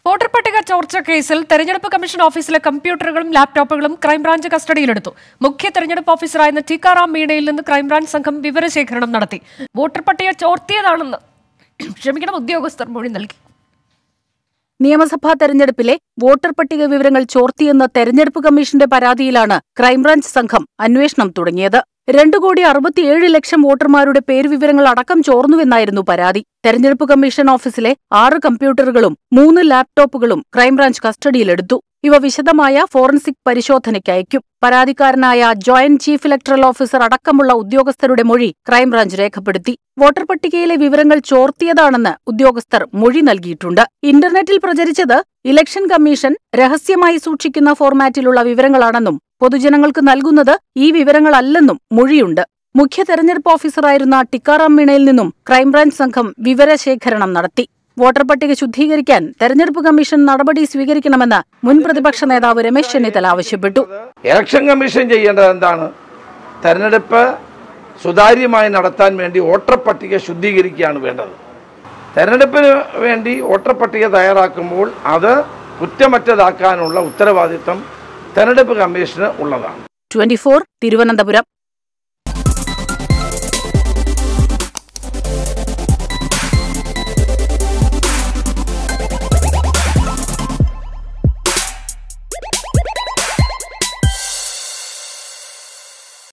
voter പട്ടിക ചോർച്ച കേസിൽ തെരഞ്ഞെടുപ്പ് കമ്മീഷൻ ഓഫീസിലെ കമ്പ്യൂട്ടറുകളും ലാപ്ടോപ്പുകളും ക്രൈംബ്രാഞ്ച് കസ്റ്റഡിയിലെടുത്തു മുഖ്യ തെരഞ്ഞെടുപ്പ് ഓഫീസറായിരുന്ന ടിക്കാറാം മീണയിൽ നിന്ന് ക്രൈംബ്രാഞ്ച് സംഘം വിവരശേഖരണം നടത്തി വോട്ടർ പട്ടിക ചോർത്തിയതാണെന്ന് ക്ഷമിക്കണം ഉദ്യോഗസ്ഥർ മൊഴി നൽകി നിയമസഭാ തെരഞ്ഞെടുപ്പിലെ വോട്ടർ പട്ടിക വിവരങ്ങൾ ചോർത്തിയെന്ന തെരഞ്ഞെടുപ്പ് കമ്മീഷന്റെ പരാതിയിലാണ് ക്രൈംബ്രാഞ്ച് സംഘം അന്വേഷണം തുടങ്ങിയത് രണ്ടു കോടി അറുപത്തിയേഴ് ലക്ഷം വോട്ടർമാരുടെ പേരുവിവരങ്ങൾ അടക്കം ചോർന്നുവെന്നായിരുന്നു പരാതി തെരഞ്ഞെടുപ്പ് കമ്മീഷൻ ഓഫീസിലെ ആറ് കമ്പ്യൂട്ടറുകളും മൂന്ന് ലാപ്ടോപ്പുകളും ക്രൈംബ്രാഞ്ച് കസ്റ്റഡിയിലെടുത്തു ഇവ വിശദമായ ഫോറൻസിക് പരിശോധനയ്ക്ക് അയക്കും പരാതിക്കാരനായ ജോയിന്റ് ചീഫ് ഇലക്ടറൽ ഓഫീസർ അടക്കമുള്ള ഉദ്യോഗസ്ഥരുടെ മൊഴി ക്രൈംബ്രാഞ്ച് രേഖപ്പെടുത്തി വോട്ടർ പട്ടികയിലെ വിവരങ്ങൾ ചോർത്തിയതാണെന്ന് ഉദ്യോഗസ്ഥർ മൊഴി നൽകിയിട്ടുണ്ട് ഇന്റർനെറ്റിൽ പ്രചരിച്ചത് ഇലക്ഷൻ കമ്മീഷൻ രഹസ്യമായി സൂക്ഷിക്കുന്ന ഫോർമാറ്റിലുള്ള വിവരങ്ങളാണെന്നും പൊതുജനങ്ങൾക്ക് നൽകുന്നത് ഈ വിവരങ്ങളല്ലെന്നും മൊഴിയുണ്ട് മുഖ്യ തെരഞ്ഞെടുപ്പ് ഓഫീസറായിരുന്ന ടിക്കാറാം മീണയിൽ നിന്നും ക്രൈംബ്രാഞ്ച് സംഘം വിവരശേഖരണം നടത്തി വോട്ടർ പട്ടിക ശുദ്ധീകരിക്കാൻ തെരഞ്ഞെടുപ്പ് കമ്മീഷൻ നടപടി സ്വീകരിക്കണമെന്ന് മുൻ പ്രതിപക്ഷ നേതാവ് രമേശ് ചെന്നിത്തല ആവശ്യപ്പെട്ടു ഇലക്ഷൻ കമ്മീഷൻ ചെയ്യേണ്ടത് എന്താണ് തെരഞ്ഞെടുപ്പ് സുതാര്യമായി നടത്താൻ വേണ്ടി വോട്ടർ പട്ടിക ശുദ്ധീകരിക്കുകയാണ് വേണ്ടത് തെരഞ്ഞെടുപ്പിന് വേണ്ടി വോട്ടർ പട്ടിക തയ്യാറാക്കുമ്പോൾ അത് കുറ്റമറ്റതാക്കാനുള്ള ഉത്തരവാദിത്വം തെരഞ്ഞെടുപ്പ് കമ്മീഷന് ഉള്ളതാണ് ട്വന്റി തിരുവനന്തപുരം